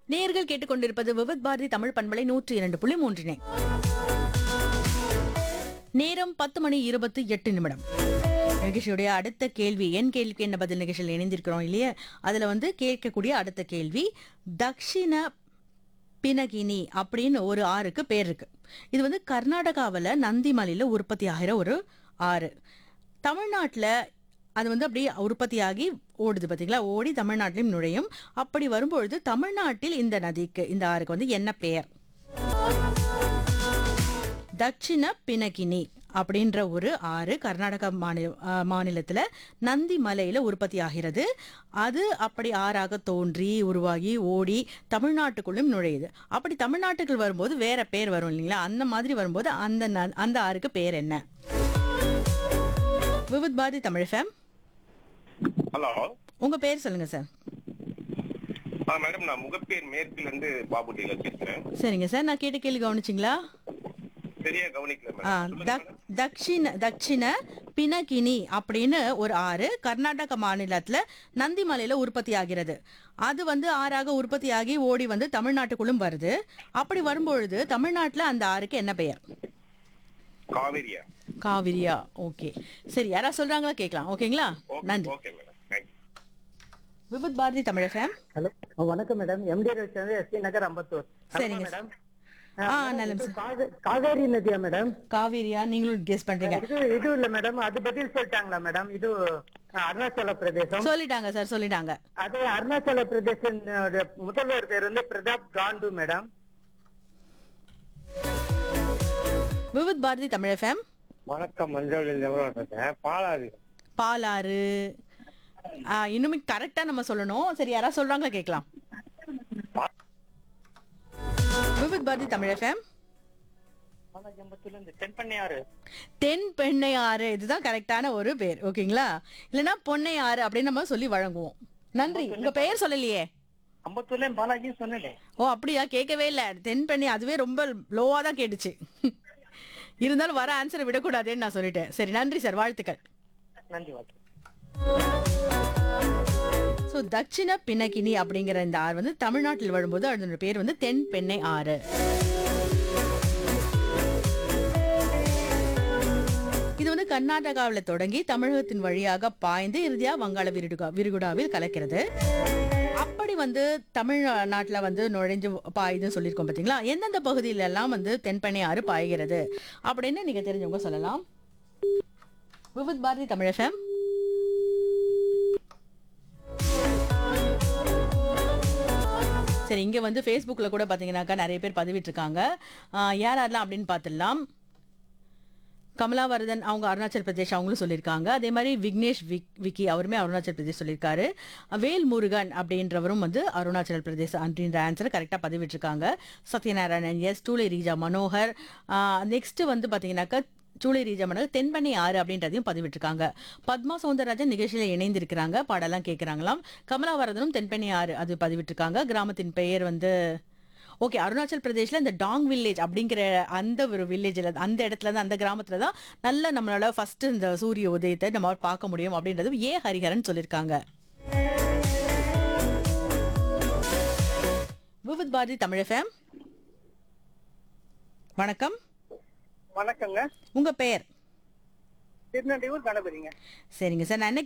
நேர்கள் கேட்டுக்கொண்டிருப்பது விவித் பாரதி தமிழ் பண்பலை நூற்றி இரண்டு புள்ளி மூன்றினை நேரம் பத்து மணி இருபத்தி எட்டு நிமிடம் நிகழ்ச்சியுடைய அடுத்த கேள்வி என் கேள்விக்கு என்ன பதில் நிகழ்ச்சியில் இணைந்திருக்கிறோம் இல்லையா அதுல வந்து கேட்கக்கூடிய அடுத்த கேள்வி தக்ஷிண பினகினி அப்படின்னு ஒரு ஆறுக்கு பேர் இருக்கு இது வந்து கர்நாடகாவில் நந்திமலையில் உற்பத்தி ஆகிற ஒரு ஆறு தமிழ்நாட்டில் அது வந்து அப்படியே உற்பத்தியாகி ஓடுது பார்த்தீங்களா ஓடி தமிழ்நாட்டிலும் நுழையும் அப்படி வரும்பொழுது தமிழ்நாட்டில் இந்த நதிக்கு இந்த ஆறுக்கு வந்து என்ன பெயர் தட்சிண பினகினி அப்படின்ற ஒரு ஆறு கர்நாடகா மாநில அஹ், மாநிலத்துல நந்தி மலையில உற்பத்தி ஆகிறது அது அப்படி ஆறாக தோன்றி உருவாகி ஓடி தமிழ்நாட்டுக்குள்ளும் நுழையுது அப்படி தமிழ்நாட்டுக்குள் வரும்போது வேற பேர் வரும் இல்லைங்களா அந்த மாதிரி வரும்போது அந்த ந- அந்த ஆறுக்கு பேர் என்ன விவித் பாரதி தமிழ் ஃபேம் ஹலோ உங்க பேர் சொல்லுங்க சார் ஆ மேடம் நான் முகப்பேர் மேற்குல இருந்து பாபு டீலர் பேசுறேன் சரிங்க சார் நான் கேட்ட கேள்வி கவனிச்சிங்களா சரியா கவனிக்கல ஆ, மேடம் தக்- தக்ஷிண தக்ஷிண பினகினி அப்படின்னு ஒரு ஆறு கர்நாடக மாநிலத்துல நந்திமலையில உற்பத்தி ஆகிறது அது வந்து ஆறாக உற்பத்தி ஆகி ஓடி வந்து தமிழ்நாட்டுக்குள்ளும் வருது அப்படி வரும்பொழுது தமிழ்நாட்டுல அந்த ஆறுக்கு என்ன பெயர் காவேரியா காவிரியா ஓகே சரி யாரா சொல்றாங்களா கேட்கலாம் ஓகேங்களா ஓகே நன்றி okay madam thank you Vividh Bharati Tamil FM hello வணக்கம் madam M D Ravichandra S P Nagar Ambattur சரிங்க மேடம் ஆ நலம் சார் காவே- காவேரி நதியா மேடம் காவிரியா நீங்களும் கெஸ் பண்றீங்க இது இது இல்ல மேடம் அது பதில் சொல்லிட்டாங்களா மேடம் இது அஹ், அருணாச்சல பிரதேசம் சொல்லிட்டாங்க சார் சொல்லிட்டாங்க அது அருணாச்சல பிரதேசம் முதல்வர் பேர் வந்து பிரதாப் காண்டு மேடம் விவித் பாரதி தமிழ் ஃபேம் வணக்கம் மஞ்சள் இருக்கேன் பாலாறு பாலாறு ஆ, இன்னுமே கரெக்டா நம்ம சொல்லணும் சரி யாரா சொல்றாங்களா கேட்கலாம் விவித் பாரதி தமிழ் எஃப்எம் எம்பத்தூர்ல இருந்து தென்பண்ணையாறு தென் பெண்ணையாறு இதுதான் கரெக்டான ஒரு பேர் ஓகேங்களா இல்லைன்னா பொன்னையாறு அப்படின்னு நம்ம சொல்லி வழங்குவோம் நன்றி உங்க பெயர் சொல்லலையே அம்பத்தூர்ல பாலாஜி சொன்னேன் ஓ அப்படியா கேட்கவே இல்லை தென் பெண்ணை அதுவே ரொம்ப லோவா தான் கேட்டுச்சு இருந்தாலும் வர ஆன்சரை விடக்கூடாதுன்னு நான் சொல்லிட்டேன் சரி நன்றி சார் வாழ்த்துக்கள் நன்றி வாழ்க்கை ஸோ தட்சிண பின்னகினி அப்படிங்கிற இந்த ஆறு வந்து தமிழ்நாட்டில் வரும்போது அதோட பேர் வந்து தென் பெண்ணை ஆறு இது வந்து கர்நாடகாவில் தொடங்கி தமிழகத்தின் வழியாக பாய்ந்து இறுதியா வங்காள விரிகுடா விரிகுடாவில் கலக்கிறது அப்படி வந்து தமிழ்நாட்டில் வந்து நுழைஞ்சு பாயுதுன்னு சொல்லியிருக்கோம் பார்த்தீங்களா எந்தெந்த பகுதியில எல்லாம் வந்து தென்பெண்ணை ஆறு பாய்கிறது அப்படின்னு நீங்க தெரிஞ்சவங்க சொல்லலாம் விவித் பாரதி தமிழ் FM. சரி இங்க வந்து ஃபேஸ்புக்கில் கூட பார்த்தீங்கன்னாக்கா நிறைய பேர் பதிவிட்டிருக்காங்க ஆஹ் யார் யாரெல்லாம் அப்படின்னு பார்த்துடலாம் கமலாவரதன் அவங்க அருணாச்சல் பிரதேஷ் அவங்களும் சொல்லியிருக்காங்க அதே மாதிரி விக்னேஷ் விக் விக்கி அவருமே அருணாச்சல் பிரதேஷ் சொல்லியிருக்காரு வேல் முருகன் அப்படின்றவரும் வந்து அருணாச்சல் பிரதேஷ் அப்படின்ற ஆன்சரை கரெக்டாக பதிவிட்டிருக்காங்க சத்யநாராயணன் எஸ் டூலை ரீஜா மனோகர் நெக்ஸ்ட் வந்து பார்த்தீங்கன்னாக்கா சூளை ரீஜா மனோகர் தென்பண்ணை ஆறு அப்படின்றதையும் பதிவிட்டிருக்காங்க பத்மா சௌந்தரராஜன் நிகழ்ச்சியில் இணைந்திருக்கிறாங்க பாடலாம் கேட்குறாங்களாம் கமலாவரதனும் தென்பண்ணை ஆறு அது பதிவிட்டிருக்காங்க கிராமத்தின் பெயர் வந்து ஓகே அருணாச்சல் பிரதேஷ்ல இந்த டாங் வில்லேஜ் அப்படிங்கிற அந்த ஒரு வில்லேஜில் அந்த இடத்துல தான் அந்த கிராமத்துல தான் நல்ல நம்மளால ஃபர்ஸ்ட் இந்த சூரிய உதயத்தை நம்ம பார்க்க முடியும் அப்படின்றது ஏ ஹரிஹரன் சொல்லியிருக்காங்க விவித் பாரதி தமிழ் FM. வணக்கம் வணக்கங்க உங்க பெயர் திருநெல்வேலூர் கணபதிங்க சரிங்க சார் நான் என்ன